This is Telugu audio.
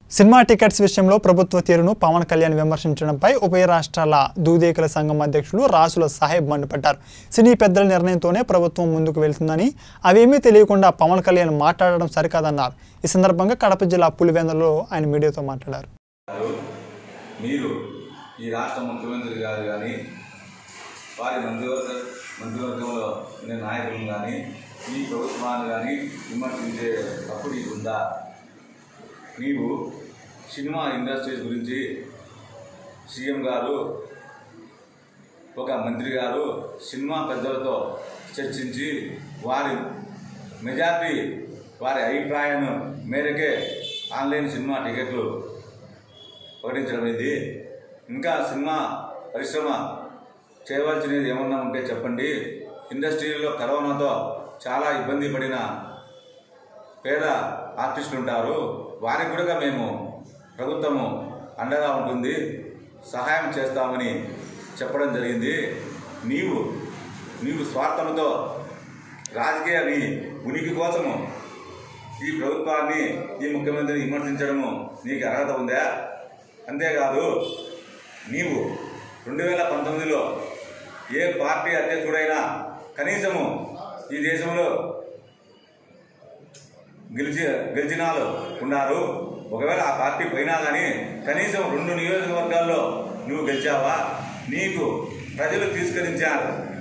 సినిమా టికెట్స్ విషయంలో ప్రభుత్వ తీరును పవన్ కళ్యాణ్ విమర్శించడంపై ఉభయ రాష్ట్రాల దూదేకుల సంఘం అధ్యక్షులు రాసుల సాహెబ్ మండిపడ్డారు సినీ పెద్దల నిర్ణయంతోనే ప్రభుత్వం ముందుకు వెళ్తుందని అవేమీ తెలియకుండా పవన్ కళ్యాణ్ మాట్లాడడం సరికాదన్నారు ఈ సందర్భంగా కడప జిల్లా పులివెందులలో ఆయన మీడియాతో మాట్లాడారు గారు మీరు ఈ రాష్ట్ర ముఖ్యమంత్రి గారు కానీ వారి మంత్రివర్గ మంత్రివర్గంలో ఉండే నాయకులను కానీ ఈ ప్రభుత్వాన్ని కానీ విమర్శించే తప్పుడు ఇది ఉందా నీవు సినిమా ఇండస్ట్రీస్ గురించి సీఎం గారు ఒక మంత్రి గారు సినిమా పెద్దలతో చర్చించి వారి మెజార్టీ వారి అభిప్రాయం మేరకే ఆన్లైన్ సినిమా టికెట్లు ప్రకటించడం ఇది ఇంకా సినిమా పరిశ్రమ చేయవలసినది ఏమన్నా ఉంటే చెప్పండి ఇండస్ట్రీలో కరోనాతో చాలా ఇబ్బంది పడిన పేద ఆర్టిస్టులు ఉంటారు వారికి కూడా మేము ప్రభుత్వము అండగా ఉంటుంది సహాయం చేస్తామని చెప్పడం జరిగింది నీవు నీవు స్వార్థంతో రాజకీయ నీ ఉనికి కోసము ఈ ప్రభుత్వాన్ని ఈ ముఖ్యమంత్రిని విమర్శించడము నీకు అర్హత ఉందా అంతేకాదు నీవు రెండు వేల పంతొమ్మిదిలో ఏ పార్టీ అధ్యక్షుడైనా కనీసము ఈ దేశంలో గెలిచి గెలిచిన వాళ్ళు ఉన్నారు ఒకవేళ ఆ పార్టీ పోయినా కానీ కనీసం రెండు నియోజకవర్గాల్లో నువ్వు గెలిచావా నీకు ప్రజలు తిరస్కరించారు